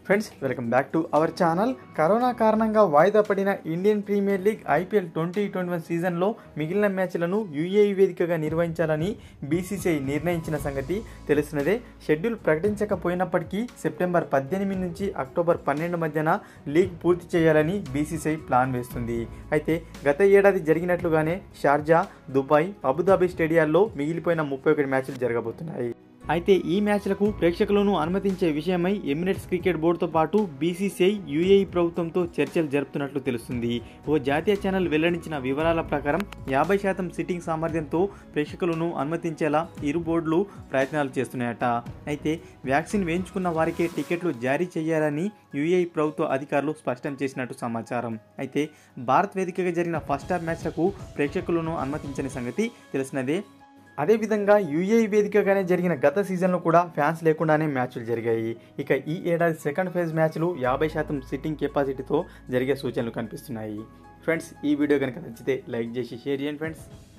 friends welcome back to our channel corona కారణంగా వాయిదా పడిన Indian Premier League IPL twenty twenty one సీజన్లో మిగిలిన మ్యాచ్లను యూఏఈ వేదికగా నిర్వహించాలని బీసీసీఐ నిర్ణయించిన సంగతి తెలిసినదే షెడ్యూల్ ప్రకటించకపోయినప్పటికీ సెప్టెంబర్ పద్దెనిమిది నుంచి అక్టోబర్ పన్నెండు మధ్యన లీగ్ పూర్తి చేయాలని బీసీసీఐ ప్లాన్ వేస్తుంది అయితే గత ఏడాది జరిగినట్లుగానే షార్జా దుబాయ్ అబుదాబి స్టేడియాల్లో మిగిలిపోయిన ముప్పై ఒకటి మ్యాచ్లు జరగబోతున్నాయి అయితే ఈ మ్యాచ్లకు ప్రేక్షకులను అనుమతించే విషయమై ఎమిరేట్స్ క్రికెట్ బోర్డుతో పాటు బీసీసీఐ యూఏఈ ప్రభుత్వంతో చర్చలు జరుపుతున్నట్లు తెలుస్తుంది ఓ జాతీయ ఛానల్ వెల్లడించిన వివరాల ప్రకారం యాభై శాతం సిట్టింగ్ సామర్థ్యంతో ప్రేక్షకులను అనుమతించేలా ఇరు బోర్డులు ప్రయత్నాలు చేస్తున్నాయట అయితే వ్యాక్సిన్ వేయించుకున్న వారికే టికెట్లు జారీ చేయాలని యూఏఈ ప్రభుత్వ అధికారులు స్పష్టం చేసినట్టు సమాచారం అయితే భారత్ వేదికగా జరిగిన ఫస్ట్ హాఫ్ మ్యాచ్లకు ప్రేక్షకులను అనుమతించని సంగతి తెలిసినదే అదేవిధంగా యూఏఈ వేదికగానే జరిగిన గత సీజన్లో కూడా ఫ్యాన్స్ లేకుండానే మ్యాచ్లు జరిగాయి ఇక ఈ ఏడాది సెకండ్ ఫేజ్ మ్యాచ్లు యాభై శాతం సిట్టింగ్ కెపాసిటీతో జరిగే సూచనలు కనిపిస్తున్నాయి ఫ్రెండ్స్ ఈ వీడియో కనుక నచ్చితే లైక్ చేసి షేర్ చేయండి ఫ్రెండ్స్